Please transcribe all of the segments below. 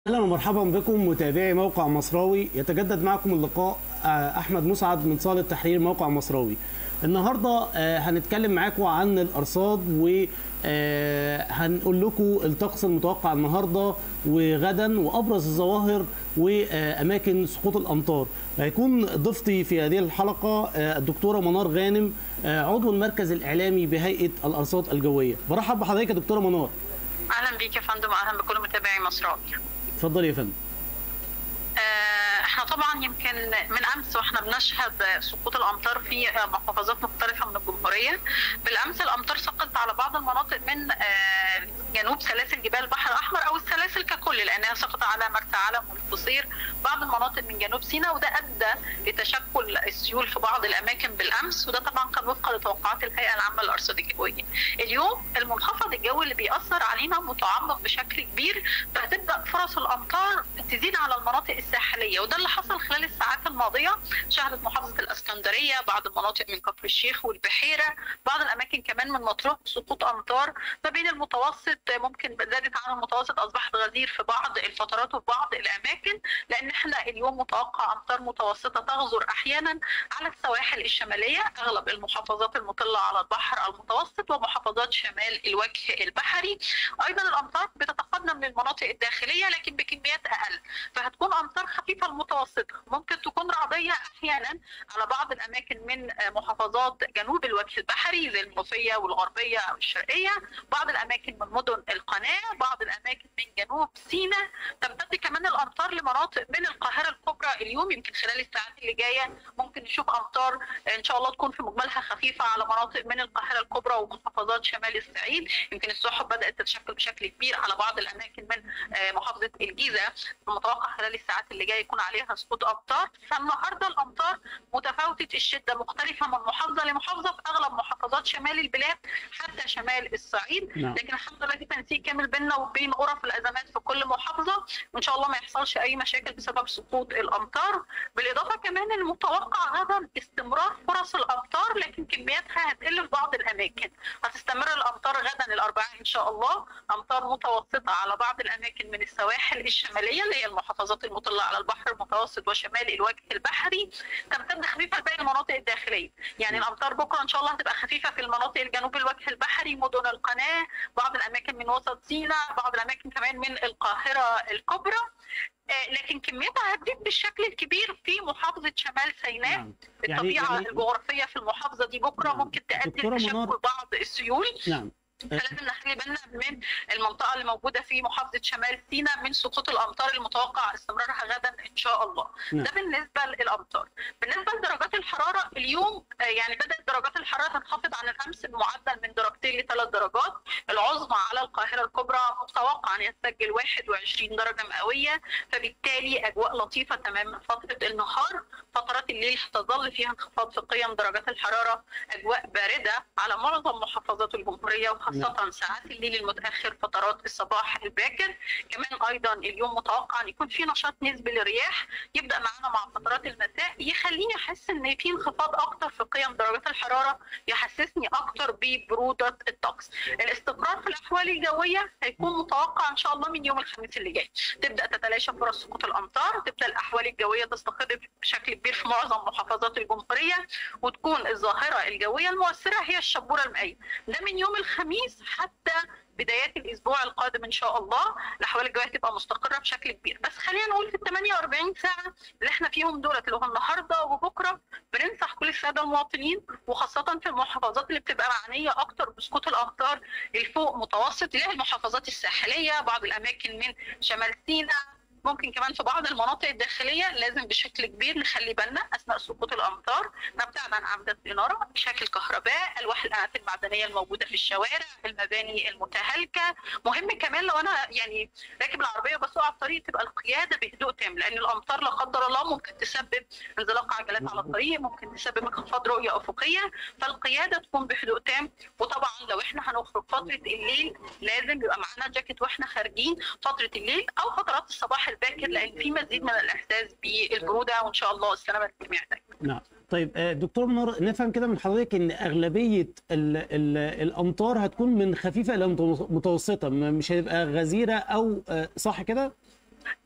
اهلا ومرحبا بكم متابعي موقع مصراوي يتجدد معكم اللقاء آه، احمد مسعد من صاله تحرير موقع مصراوي النهارده آه، هنتكلم معاكم عن الارصاد وهنقول لكم الطقس المتوقع النهارده وغدا وابرز الظواهر واماكن سقوط الامطار هيكون ضيفتي في هذه الحلقه آه، الدكتوره منار غانم آه، عضو المركز الاعلامي بهيئه الارصاد الجويه برحب بحضرتك يا دكتوره منار اهلا بيك يا فندم واهلا بكل متابعي مصراوي اتفضلي يا فندم آه، احنا طبعا يمكن من امس واحنا بنشهد سقوط الامطار في محافظات مختلفه من الجمهوريه بالامس الامطار سقطت على بعض المناطق من آه، جنوب سلاسل جبال البحر الاحمر او السلاسل ككل لانها سقط على مرسى علم والقصير بعض المناطق من جنوب سيناء وده ادى لتشكل السيول في بعض الاماكن بالامس وده طبعا كان وفقا لتوقعات الهيئه العامه للارصاد الجويه. اليوم المنخفض الجوي اللي بيأثر علينا متعمق بشكل كبير فهتبدا فرص الامطار تزيد على المناطق الساحليه وده اللي حصل خلال الساعات الماضيه شهدت محافظه الاسكندريه بعض المناطق من كفر الشيخ والبحيره بعض الاماكن كمان من مطروح سقوط امطار ما بين المتوسط ممكن زادت عن المتوسط اصبحت غزير في بعض الفترات وفي بعض الاماكن لان احنا اليوم متوقع امطار متوسطه تغزر احيانا على السواحل الشماليه اغلب المحافظات المطله على البحر المتوسط ومحافظات شمال الوجه البحري ايضا الامطار بتتقدم للمناطق الداخليه لكن بكميات اقل فهتكون امطار خفيفه المتوسطه ممكن تكون رعديه احيانا على بعض الاماكن من محافظات جنوب الوجه البحري زي المنوفيه والغربيه او الشرقيه بعض الاماكن من مدن القناه بعض الاماكن من جنوب سيناء تمتد كمان الامطار لمناطق من القاهره الكبرى اليوم يمكن خلال الساعات اللي جايه ممكن نشوف امطار ان شاء الله تكون في مجملها خفيفه على مناطق من القاهره الكبرى ومحافظات شمال الصعيد يمكن السحب بدات تتشكل بشكل كبير على بعض الاماكن من محافظه الجيزه المتوقع خلال الساعات اللي جايه يكون عليها سقوط امطار فالنهارده الامطار متفاوته الشده مختلفه من محافظه لمحافظه في اغلب محافظات شمال البلاد حتى شمال الصعيد نعم. لكن الحمد لله في تنسيق كامل بيننا وبين غرف الازمات في كل محافظه وان شاء الله ما يحصلش اي مشاكل بسبب سقوط الامطار بالاضافه كمان المتوقع غدا استمرار فرص الامطار لكن كمياتها هتقل في بعض الاماكن هتستمر الامطار غدا الاربعاء ان شاء الله امطار متوسطه على بعض الاماكن من السواحل الشماليه اللي هي المحافظات المطله على البحر المتوسط وشمال الوجه البحري تمتد خفيفه لباقي المناطق الداخليه يعني الامطار بكره ان شاء الله هتبقى خفيفه في المناطق الجنوب الوجه البحري مدن القناه بعض الاماكن من وسط سيناء بعض الاماكن كمان من القاهره الكبرى آه، لكن كميتها هتزيد بالشكل الكبير في محافظه شمال سيناء نعم. يعني- الطبيعه يعني- الجغرافيه في المحافظه دي بكره نعم. ممكن تؤدي دكتورة لتشكل منار- بعض السيول نعم فلازم نخلي بالنا من المنطقه اللي موجوده في محافظه شمال سيناء من سقوط الامطار المتوقع استمرارها غدا ان شاء الله. نعم. ده بالنسبه للامطار. بالنسبه لدرجات الحراره اليوم آه، يعني بدات درجات الحراره تنخفض عن الامس بمعدل من درجتين لثلاث درجات، العظمى على القاهره الكبرى متوقع ان يسجل 21 درجه مئويه فبالتالي اجواء لطيفه تماما فتره النهار، فترات الليل هتظل فيها انخفاض في قيم درجات الحراره، اجواء بارده على معظم محافظات الجمهوريه وخاصه ساعات الليل المتاخر فترات الصباح الباكر كمان ايضا اليوم متوقع ان يكون في نشاط نسبي للرياح يبدا معانا مع فترات المساء يخليني احس ان في انخفاض اكتر في قيم درجات الحراره يحسسني اكتر ببروده الطقس الاستقرار في الاحوال الجويه هيكون متوقع ان شاء الله من يوم الخميس اللي جاي تبدا تتلاشى فرص سقوط الامطار تبدا الاحوال الجويه تستقر بشكل كبير في معظم محافظات الجمهوريه وتكون الظاهره الجويه المؤثره هي الشبوره المائيه ده من يوم الخميس حتى بدايات الاسبوع القادم ان شاء الله الاحوال الجويه تبقى مستقره بشكل كبير بس خلينا نقول في ال 48 ساعه اللي احنا فيهم دولت اللي هو النهارده وبكره بننصح كل الساده المواطنين وخاصه في المحافظات اللي بتبقى معنيه اكتر بسقوط الامطار الفوق متوسط اللي هي المحافظات الساحليه بعض الاماكن من شمال سيناء ممكن كمان في بعض المناطق الداخليه لازم بشكل كبير نخلي بالنا اثناء سقوط الامطار نبتعد عن اعمده الاناره مشاكل كهرباء الواح الانات المعدنيه الموجوده في الشوارع المباني المتهالكه مهم كمان لو انا يعني راكب العربيه وبسوق على الطريق تبقى القياده بهدوء تام لان الامطار لا قدر الله ممكن تسبب انزلاق عجلات على الطريق ممكن تسبب انخفاض رؤيه افقيه فالقياده تكون بهدوء تام وطبعا لو احنا هنخرج فتره الليل لازم يبقى معانا جاكيت واحنا خارجين فتره الليل او فترات الصباح الباكر لان في مزيد من الاحساس بالبروده وان شاء الله السلامه للجميع دايما. نعم طيب آه، دكتور منار نفهم كده من حضرتك ان اغلبيه ال ال الامطار هتكون من خفيفه الى متوسطه م- مش هتبقى غزيره او آه، صح كده؟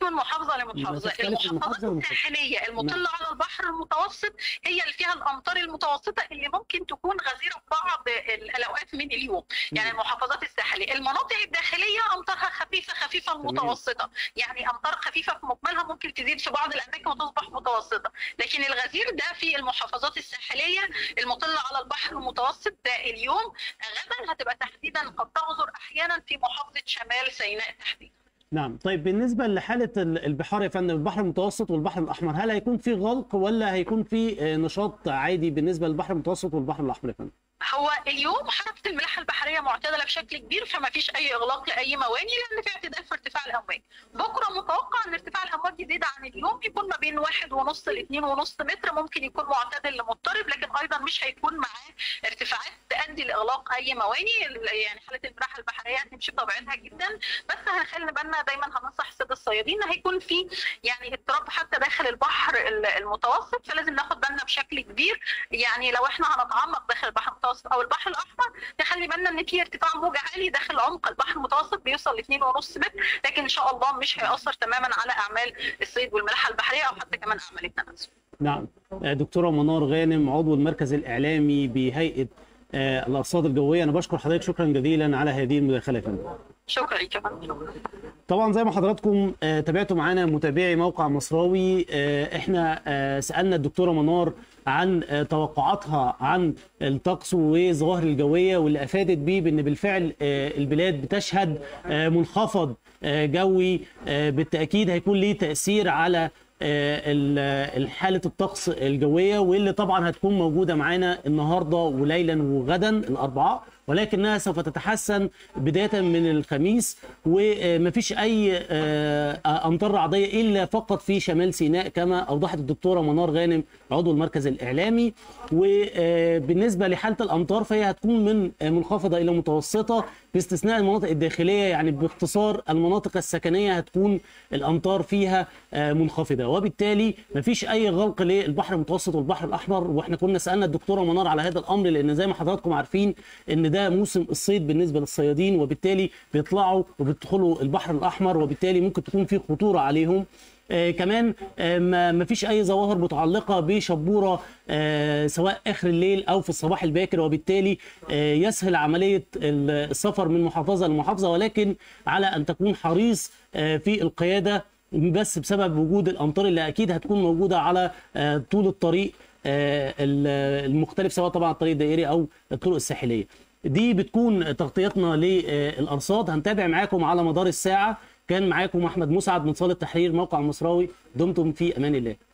من محافظه لمحافظه بتختلف من محافظة المحافظات لمحافظة. الساحليه المطله على البحر المتوسط هي اللي فيها الامطار المتوسطه اللي ممكن تكون غزيره في بعض ال- الاوقات من اليوم يعني المحافظات الساحليه المناطق الداخليه امطارها خفيفه خفيفه المتوسطه يعني امطار خفيفه في مجملها ممكن تزيد في بعض الاماكن وتصبح متوسطه لكن الغزير ده في المحافظات الساحليه المطله على البحر المتوسط ده اليوم غدا هتبقى تحديدا قد تغزر احيانا في محافظه شمال سيناء تحديدا نعم طيب بالنسبة لحالة ال- البحار يا فندم البحر المتوسط والبحر الأحمر هل هيكون في غلق ولا هيكون في آه، نشاط عادي بالنسبة للبحر المتوسط والبحر الأحمر يا فندم؟ هو اليوم حركه الملاحه البحريه معتدله بشكل كبير فما فيش اي اغلاق لاي مواني لان في اعتدال في ارتفاع الامواج. بكره متوقع ان ارتفاع الامواج يزيد عن اليوم يكون ما بين واحد ونص ل 2 ونص متر ممكن يكون معتدل لمضطرب لكن ايضا مش هيكون معاه ارتفاعات تؤدي لاغلاق اي مواني يعني حاله الملاحه البحريه هتمشي بطبيعتها جدا بس هنخلي بالنا دايما هننصح الساده الصيادين ان هيكون في يعني اضطراب حتى داخل البحر ال- المتوسط فلازم ناخد بالنا بشكل كبير يعني لو احنا هنتعمق داخل البحر المتوسط او البحر الاحمر نخلي بالنا ان في ارتفاع موج عالي داخل عمق البحر المتوسط بيوصل ل 2.5 متر لكن ان شاء الله مش هيأثر تماما على اعمال الصيد والملاحه البحريه او حتى كمان اعمال التنزل. نعم آه، دكتورة منار غانم عضو المركز الإعلامي بهيئة آه، الأرصاد الجوية أنا بشكر حضرتك شكرا جزيلا على هذه المداخلة يا فندم. شكرا لك يا فندم. طبعا زي ما حضراتكم آه، تابعتوا معانا متابعي موقع مصراوي آه، احنا آه، سالنا الدكتوره منار عن آه، توقعاتها عن الطقس والظواهر الجويه واللي افادت بيه بان بالفعل آه، البلاد بتشهد آه، منخفض آه، جوي آه، بالتاكيد هيكون ليه تاثير على آه، ال- حاله الطقس الجويه واللي طبعا هتكون موجوده معانا النهارده وليلا وغدا الاربعاء ولكنها سوف تتحسن بدايه من الخميس ومفيش اي آه، امطار رعديه الا فقط في شمال سيناء كما اوضحت الدكتوره منار غانم عضو المركز الاعلامي وبالنسبه لحاله الامطار فهي هتكون من منخفضه الى متوسطه باستثناء المناطق الداخليه يعني باختصار المناطق السكنيه هتكون الامطار فيها آه، منخفضه وبالتالي مفيش اي غلق للبحر المتوسط والبحر الاحمر واحنا كنا سالنا الدكتوره منار على هذا الامر لان زي ما حضراتكم عارفين ان ده موسم الصيد بالنسبه للصيادين وبالتالي بيطلعوا وبيدخلوا البحر الاحمر وبالتالي ممكن تكون في خطوره عليهم آه كمان آه ما ما فيش اي ظواهر متعلقه بشبوره آه سواء اخر الليل او في الصباح الباكر وبالتالي آه يسهل عمليه السفر من محافظه لمحافظه ولكن على ان تكون حريص آه في القياده بس بسبب وجود الامطار اللي اكيد هتكون موجوده على آه طول الطريق آه المختلف سواء طبعا الطريق الدائري او الطرق الساحليه. دي بتكون تغطيتنا للارصاد هنتابع معاكم على مدار الساعه كان معاكم احمد مسعد من صاله تحرير موقع مصراوي دمتم في امان الله